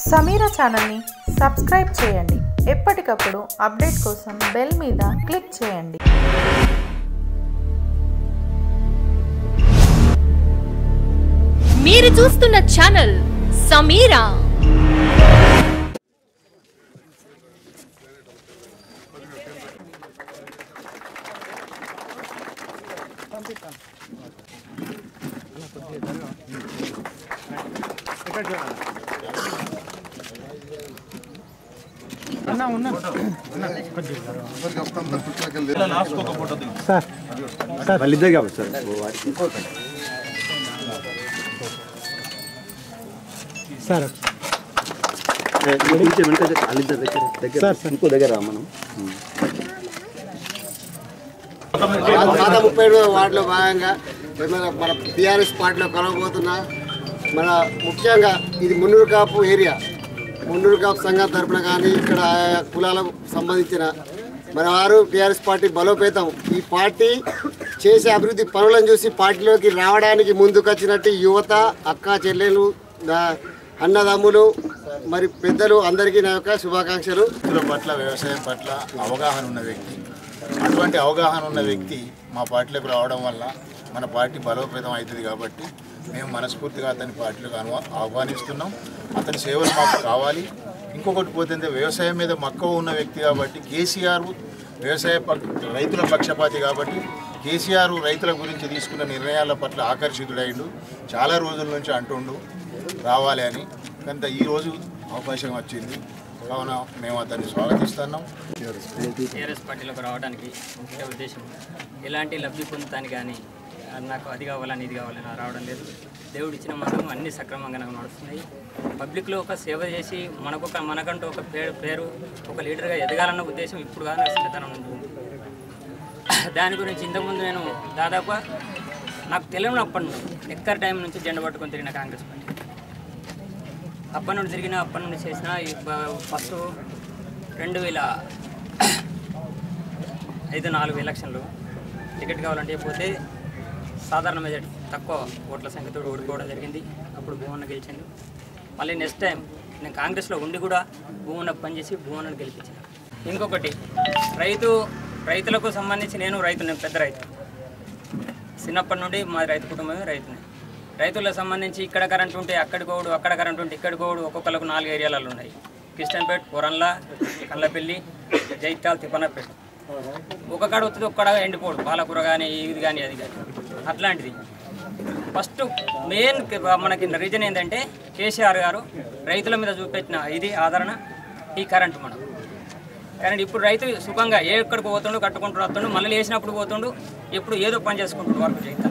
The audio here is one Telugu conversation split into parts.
సమీరా ఛానల్ని సబ్స్క్రైబ్ చేయండి ఎప్పటికప్పుడు అప్డేట్ కోసం బెల్ మీద క్లిక్ చేయండి మీరు చూస్తున్న ఛానల్ సమీరా వాళ్ళిద్దరు కావాలి సార్ సార్ కొంచెం వెనక జర- వాళ్ళిద్దరు దగ్గర దగ్గర ఇంకో దగ్గర రా మనం పాత ముప్పై ఏడు వార్డులో భాగంగా మన మన టీఆర్ఎస్ పార్టీలో కలవబోతున్నా మన ముఖ్యంగా ఇది మున్నూరు కాపు ఏరియా మున్నూరు కాపు సంఘం తరపున కానీ ఇక్కడ ఆయా కులాలకు సంబంధించిన మన వారు టీఆర్ఎస్ పార్టీ బలోపేతం ఈ పార్టీ చేసే అభివృద్ధి పనులను చూసి పార్టీలోకి రావడానికి ముందుకొచ్చినట్టు యువత అక్క చెల్లెలు నా- అన్నదమ్ములు మరి పెద్దలు అందరికీ నా యొక్క శుభాకాంక్షలు రైతుల పట్ల వ్యవసాయం పట్ల అవగాహన ఉన్న వ్యక్తి అటువంటి అవగాహన ఉన్న వ్యక్తి మా పార్టీలోకి రావడం వల్ల మన పార్టీ బలోపేతం అవుతుంది కాబట్టి మేము మనస్ఫూర్తిగా అతని పార్టీలకు అనువా ఆహ్వానిస్తున్నాం అతని సేవలు మాకు కావాలి ఇంకొకటి పోతే వ్యవసాయం మీద మక్కువ ఉన్న వ్యక్తి కాబట్టి కేసీఆర్ వ్యవసాయ పక్ రైతుల పక్షపాతి కాబట్టి కేసీఆర్ రైతుల గురించి తీసుకున్న నిర్ణయాల పట్ల ఆకర్షితుడైండు చాలా రోజుల నుంచి అంటుండు రావాలి అని కొంత ఈరోజు అవకాశం వచ్చింది కావున మేము అతన్ని స్వాగతిస్తున్నాం టీఆర్ఎస్ పార్టీలోకి రావడానికి ముఖ్య ఉద్దేశం ఎలాంటి లబ్ధి పొందుతాను కానీ ఆ, నాకు అది కావాలని ఇది కావాలని రావడం లేదు దేవుడు ఇచ్చిన మార్గం అన్ని సక్రమంగా నాకు నడుస్తున్నాయి పబ్లిక్లో ఒక సేవ చేసి మనకు ఒక మనకంటూ ఒక పేరు పేరు ఒక లీడర్గా ఎదగాలన్న ఉద్దేశం ఇప్పుడు కానీ చిన్నతనం నుండి ఉంది. దాని గురించి ఇంతకుముందు నేను దాదాపు నాకు తెలియనప్పటి నుండి ఎక్కర్ టైం నుంచి జెండా పట్టుకొని తిరిగిన కాంగ్రెస్ పార్టీ అప్పటి నుండి తిరిగిన అప్పటి నుండి చేసిన ఈ బ- ఫస్ట్ రెండు వేల ఐదు నాలుగు ఎలక్షన్లు టికెట్ కావాలంటే పోతే సాధారణ మెజార్టీ తక్కువ ఓట్ల సంఖ్యతో ఓడిపోవడం జరిగింది అప్పుడు భూమన్న గెలిచిండు మళ్ళీ నెక్స్ట్ టైం నేను కాంగ్రెస్లో ఉండి కూడా భూమన్న పనిచేసి భూమన్నను గెలిపించాను ఇంకొకటి రైతు రైతులకు సంబంధించి నేను రైతు నేను పెద్ద రైతు చిన్నప్పటి నుండి మా రైతు కుటుంబమే రైతునే రైతులకు సంబంధించి ఇక్కడ కరెంట్ ఉంటే అక్కడ గోడు అక్కడ కరెంట్ ఉంటే ఇక్కడ గోడు ఒక్కొక్కరికి నాలుగు ఏరియాలలో ఉన్నాయి కిస్టన్పేట్ కొరన్ల కల్లపల్లి జైత్యాల్ తిప్పనపేట ఒక కాడ వస్తుంది ఒక్కడ ఎండిపోడు పాలకూర కానీ ఇది కానీ అది కానీ అట్లాంటిది ఫస్ట్ మెయిన్ మనకి రీజన్ ఏంటంటే కేసీఆర్ గారు రైతుల మీద చూపెట్టిన ఇది ఆదరణ ఈ కరెంటు మనం కానీ ఇప్పుడు రైతు సుఖంగా ఏ ఎక్కడికి పోతుండు కట్టుకుంటూ వస్తుండు మళ్ళీ వేసినప్పుడు పోతుండు ఎప్పుడు ఏదో పని చేసుకుంటాడు వర్క్ చేస్తాను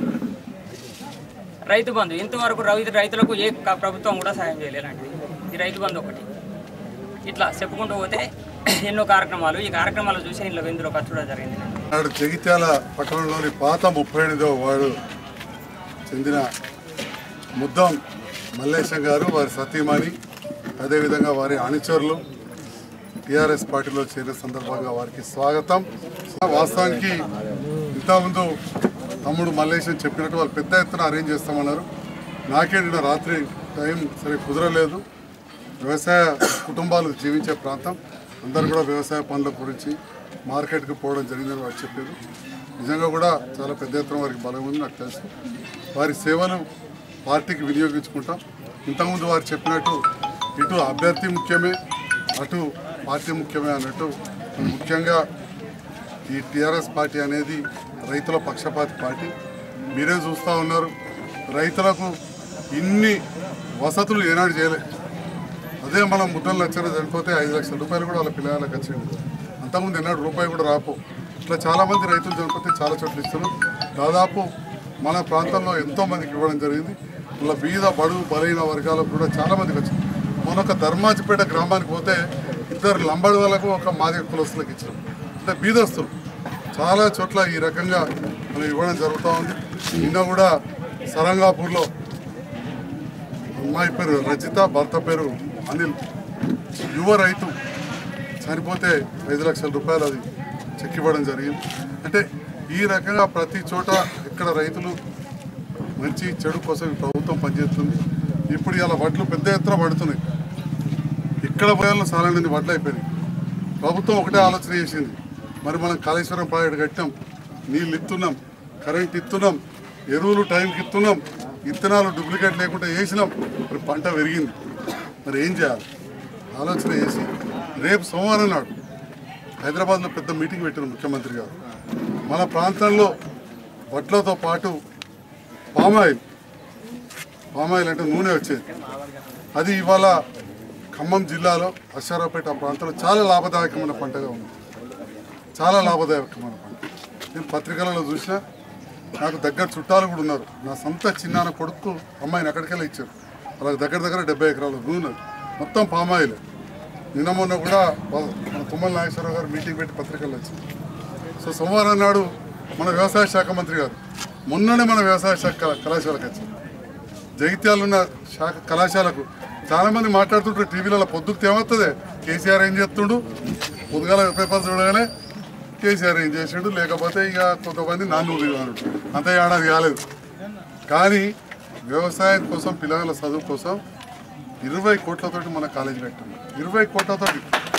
రైతు బంధు ఇంతవరకు రైతు రైతులకు ఏ క- ప్రభుత్వం కూడా సాయం చేయలేదండి ఈ రైతు బంధు ఒకటి ఇట్లా చెప్పుకుంటూ పోతే ఎన్నో కార్యక్రమాలు ఈ కార్యక్రమాలు చూసి ఇంట్లో ఇందులో ఖర్చు కూడా జరిగింది నాడు జగిత్యాల పట్టణంలోని పాత ముప్పై ఎనిమిదవ వార్డు చెందిన ముద్దం మల్లేశం గారు వారి సతీమణి అదేవిధంగా వారి అనుచరులు టీఆర్ఎస్ పార్టీలో చేరిన సందర్భంగా వారికి స్వాగతం వాస్తవానికి ఇంతకుముందు తమ్ముడు మల్లేశం చెప్పినట్టు వాళ్ళు పెద్ద ఎత్తున అరేంజ్ చేస్తామన్నారు నాకే నిన్న రాత్రి టైం సరే కుదరలేదు వ్యవసాయ కుటుంబాలు జీవించే ప్రాంతం అందరు కూడా వ్యవసాయ పనుల గురించి మార్కెట్కి పోవడం జరిగిందని వారు చెప్పారు నిజంగా కూడా చాలా పెద్ద ఎత్తున వారికి బలం ఉంది నాకు తెలుసు వారి సేవలు పార్టీకి వినియోగించుకుంటాం ఇంతకుముందు వారు చెప్పినట్టు ఇటు అభ్యర్థి ముఖ్యమే అటు పార్టీ ముఖ్యమే అన్నట్టు ముఖ్యంగా ఈ టీఆర్ఎస్ పార్టీ అనేది రైతుల పక్షపాతి పార్టీ మీరే చూస్తూ ఉన్నారు రైతులకు ఇన్ని వసతులు ఏనాడు చేయలేదు అదే మనం ముద్దలు లక్షలు చనిపోతే ఐదు లక్షల రూపాయలు కూడా వాళ్ళ పిల్లలకు వచ్చింది అంతకుముందు ఎన్నడూ రూపాయి కూడా రాపు ఇట్లా చాలామంది రైతులు చనిపోతే చాలా చోట్ల ఇస్తారు దాదాపు మన ప్రాంతంలో ఎంతో మందికి ఇవ్వడం జరిగింది ఇలా బీద బడుగు బలైన వర్గాలకు కూడా చాలా మందికి వచ్చింది మన ఒక ధర్మాజిపేట గ్రామానికి పోతే ఇద్దరు లంబడి వాళ్ళకు ఒక మాదిగ కులస్తులకు ఇచ్చారు అంటే బీదస్తులు చాలా చోట్ల ఈ రకంగా మనం ఇవ్వడం జరుగుతూ ఉంది నిన్న కూడా సరంగాపూర్లో అమ్మాయి పేరు రజిత భర్త పేరు అనిల్ యువ రైతు చనిపోతే ఐదు లక్షల రూపాయలు అది చెక్ ఇవ్వడం జరిగింది అంటే ఈ రకంగా ప్రతి చోట ఇక్కడ రైతులు మంచి చెడు కోసం ఈ ప్రభుత్వం పనిచేస్తుంది ఇప్పుడు ఇలా వడ్లు పెద్ద ఎత్తున పడుతున్నాయి ఇక్కడ పోయాలో చాలా మంది వడ్లు అయిపోయినాయి ప్రభుత్వం ఒకటే ఆలోచన చేసింది మరి మనం కాళేశ్వరం ప్రాజెక్ట్ కట్టాం నీళ్ళు ఇస్తున్నాం కరెంట్ ఇస్తున్నాం ఎరువులు టైంకి ఇస్తున్నాం ఇత్తనాలు డూప్లికేట్ లేకుండా వేసినాం మరి పంట పెరిగింది మరి ఏం చేయాలి ఆలోచన చేసి రేపు సోమవారం నాడు హైదరాబాద్లో పెద్ద మీటింగ్ పెట్టిన ముఖ్యమంత్రి గారు మన ప్రాంతంలో వడ్లతో పాటు పామాయిల్ పామాయిల్ అంటే నూనె వచ్చేది అది ఇవాళ ఖమ్మం జిల్లాలో అశ్వారావుపేట ఆ ప్రాంతంలో చాలా లాభదాయకమైన పంటగా ఉంది చాలా లాభదాయకమైన పంట నేను పత్రికలలో చూసినా నాకు దగ్గర చుట్టాలు కూడా ఉన్నారు నా సొంత చిన్నాన్న కొడుకు అమ్మాయిని అక్కడికెళ్ళి ఇచ్చారు వాళ్ళకి దగ్గర దగ్గర డెబ్బై ఎకరాలు నూనె మొత్తం పామాయిల్ నిన్న మొన్న కూడా వా- మన తుమ్మల నాగేశ్వరరావు గారు మీటింగ్ పెట్టి పత్రికల్లో వచ్చింది సో సోమవారం నాడు మన వ్యవసాయ శాఖ మంత్రి గారు మొన్ననే మన వ్యవసాయ శాఖ కళా- కళాశాలకు వచ్చారు జగిత్యాలు ఉన్న శాఖ కళాశాలకు చాలా మంది మాట్లాడుతుంటారు టీవీలలో పొద్దుకు ఏమవుతుంది కేసీఆర్ ఏం చేస్తుండు పొద్దుగాల పేపర్ చూడగానే కేసీఆర్ ఏం చేసిండు లేకపోతే ఇక కొంతమంది నాన్న అన్నాడు అంత ఏడాది కాలేదు కానీ వ్యవసాయం కోసం పిల్లల చదువు కోసం ఇరవై కోట్లతోటి మన కాలేజీ పెట్టాము ఇరవై కోట్లతోటి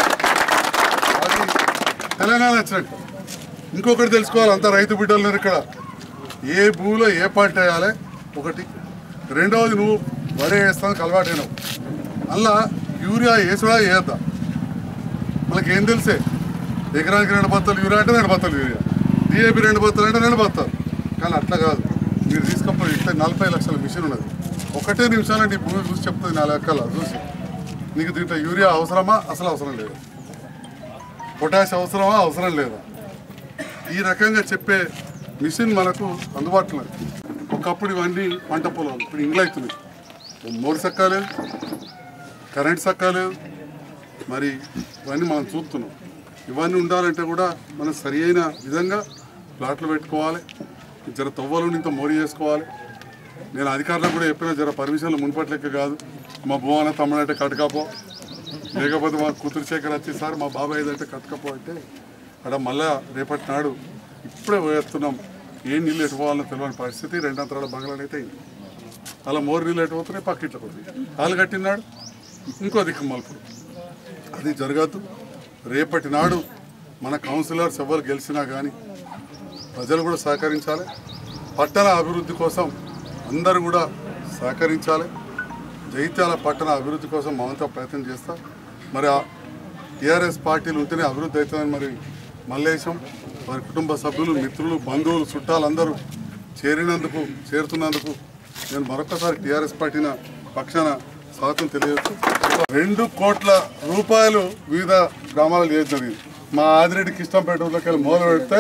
అది తెలంగాణ వచ్చినట్టు ఇంకొకటి తెలుసుకోవాలి అంతా రైతు బిడ్డలు ఉన్నారు ఇక్కడ ఏ భూమిలో ఏ పంట వేయాలి ఒకటి రెండవది నువ్వు వరి వేస్తానికి అలవాటైనవు అలా యూరియా వేసుడా వేయద్దా మనకి ఏం తెలిసే ఎకరానికి రెండు బత్తలు యూరియా అంటే రెండు బత్తలు యూరియా డిఏపి రెండు బత్తలు అంటే రెండు బత్తాలు కానీ అట్లా కాదు మీరు తీసుకపోయి ఇట్లా నలభై లక్షల మిషన్ ఉన్నది ఒకటే నిమిషాలు నీ భూమి చూసి చెప్తుంది నా లెక్కల చూసి నీకు దీంట్లో యూరియా అవసరమా అసలు అవసరం లేదు పొటాష్ అవసరమా అవసరం లేదా ఈ రకంగా చెప్పే మిషన్ మనకు అందుబాటులో ఉంది. ఒకప్పుడు ఇవన్నీ పంట పొలాలు ఇప్పుడు ఇండ్లు అవుతున్నాయి మోరు సక్కాలేదు కరెంట్ సక్కాలేదు మరి ఇవన్నీ మనం చూస్తున్నాం ఇవన్నీ ఉండాలంటే కూడా మనం సరి అయిన విధంగా ప్లాట్లు పెట్టుకోవాలి జర తవ్వలు ఇంత మోరీ చేసుకోవాలి నేను అధికారులకు కూడా చెప్పిన జర పర్మిషన్లు మునుపటి లెక్క కాదు మా భువన తమ్ముడంటే కట్టుకపో లేకపోతే మా కూతురు శేఖర్ వచ్చి సార్ మా బాబాయ్ ఏదంటే కట్టుకపో అంటే అక్కడ మళ్ళా రేపటి నాడు ఇప్పుడే పోయేస్తున్నాం ఏ నీళ్ళు ఎటు పోవాలో తెలియని పరిస్థితి రెండంతరాల బంగ్లాలు అయితే అయింది అలా మోరు నీళ్ళు ఎటు పోతున్నాయి పక్కిట్లో పోతున్నాయి కాలు కట్టినాడు ఇంకో దిక్కు మలుపుడు అది జరగద్దు రేపటి నాడు మన కౌన్సిలర్స్ ఎవరు గెలిచినా కానీ ప్రజలు కూడా సహకరించాలి పట్టణ అభివృద్ధి కోసం అందరూ కూడా సహకరించాలి జైత్యాల పట్టణ అభివృద్ధి కోసం మమంతా ప్రయత్నం చేస్తా మరి ఆ టీఆర్ఎస్ పార్టీలు ఉంటేనే అభివృద్ధి అవుతుందని మరి మల్లేశం వారి కుటుంబ సభ్యులు మిత్రులు బంధువులు చుట్టాలు అందరూ చేరినందుకు చేరుతున్నందుకు నేను మరొకసారి టీఆర్ఎస్ పార్టీన పక్షాన స్వాగతం తెలియజేస్తూ రెండు కోట్ల రూపాయలు వివిధ గ్రామాలు చేయడం జరిగింది మా ఆదిరెడ్డి కిష్టంపేట ఊర్లోకి వెళ్ళి మొదలు పెడితే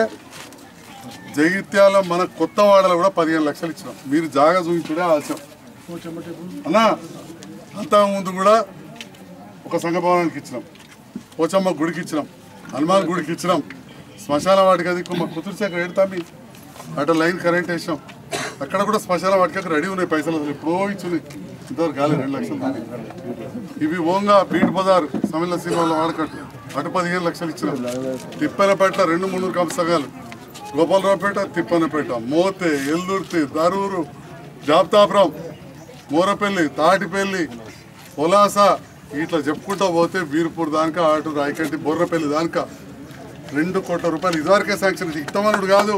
జగిత్యాల మన కొత్త వాడలో కూడా పదిహేను లక్షలు ఇచ్చినాం మీరు జాగా చూపించుడే ఆలస్యం అన్నా అంతా ముందు కూడా ఒక సంఘ భవనానికి ఇచ్చినాం పోచమ్మ గుడికి ఇచ్చినాం హనుమాన్ గుడికి ఇచ్చినాం శ్మశాన వాటికి అది మా కుతురు శాఖ ఏడుతామి అటు లైన్ కరెంట్ వేసాం అక్కడ కూడా శ్మశాన వాటికి రెడీ ఉన్నాయి పైసలు అసలు ఎప్పుడో ఇచ్చింది ఇంతవరకు కాలేదు రెండు లక్షలు దాకా. ఇవి ఓంగా బీట్ బజార్ సమిల సినిమాలో వాడకట్టు అటు పదిహేను లక్షలు ఇచ్చినాం తిప్పనపేట రెండు మూడు కంప సగాలు గోపాలరావుపేట తిప్పనపేట మోతే ఎల్దుర్తి దరూరు జాబ్తాపురం మూరపల్లి తాటిపల్లి పొలాస ఇట్లా చెప్పుకుంటూ పోతే వీర్పూర్ దానిక అటు రాయకంటి బొర్రపల్లి దానిక రెండు కోట్ల రూపాయలు ఇదివరకే శాంక్షన్ ఇది ఇత్తమనుడు కాదు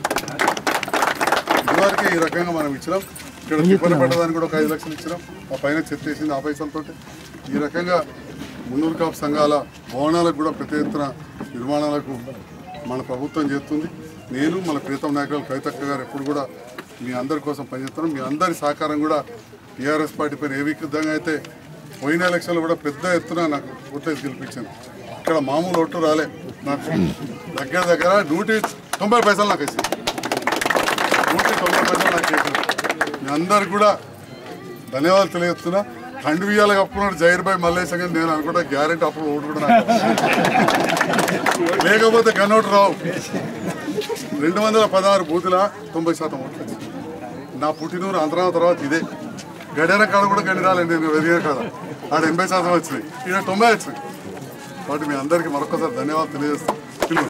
ఇదివరకే ఈ రకంగా మనం ఇచ్చినాం ఇక్కడ తిప్పలు పెట్టడానికి కూడా ఒక ఐదు లక్షలు ఇచ్చినాం ఆ పైన చెత్తేసింది ఆ పైసలతో ఈ రకంగా మున్నూరు కాపు సంఘాల భవనాలకు కూడా పెద్ద ఎత్తున నిర్మాణాలకు మన ప్రభుత్వం చేస్తుంది నేను మన ప్రీతం నాయకులు కవితక్క గారు ఎప్పుడు కూడా మీ అందరి కోసం పనిచేస్తున్నాం మీ అందరి సహకారం కూడా టీఆర్ఎస్ పార్టీ పైన ఏ విధంగా అయితే పోయిన ఎలక్షన్లో కూడా పెద్ద ఎత్తున నాకు ఓట్లేసి గెలిపించాను ఇక్కడ మామూలు ఓట్లు రాలే నాకు దగ్గర దగ్గర నూటి తొంభై పైసలు నాకు వేసింది నూటి తొంభై పైసలు నాకు చేసింది మీ అందరికి కూడా ధన్యవాదాలు తెలియజేస్తున్నా ఖండవీయాలు కప్పుకున్నాడు జైర్ భాయ్ మల్లేశం అని నేను అనుకుంటా గ్యారెంటీ అప్పుడు ఓటు కూడా నాకు లేకపోతే కన్నోటు రావు రెండు వందల పదహారు బూతుల తొంభై శాతం ఓట్లు వచ్చింది నా పుట్టినూరు ఆంధ్ర తర్వాత ఇదే గడియార కాడ కూడా గడి రాలేదు నేను వెదిగా కదా ఆడ ఎనభై శాతం వచ్చినాయి ఇక్కడ తొంభై వచ్చినాయి కాబట్టి మీ అందరికీ మరొకసారి ధన్యవాదాలు తెలియజేస్తాను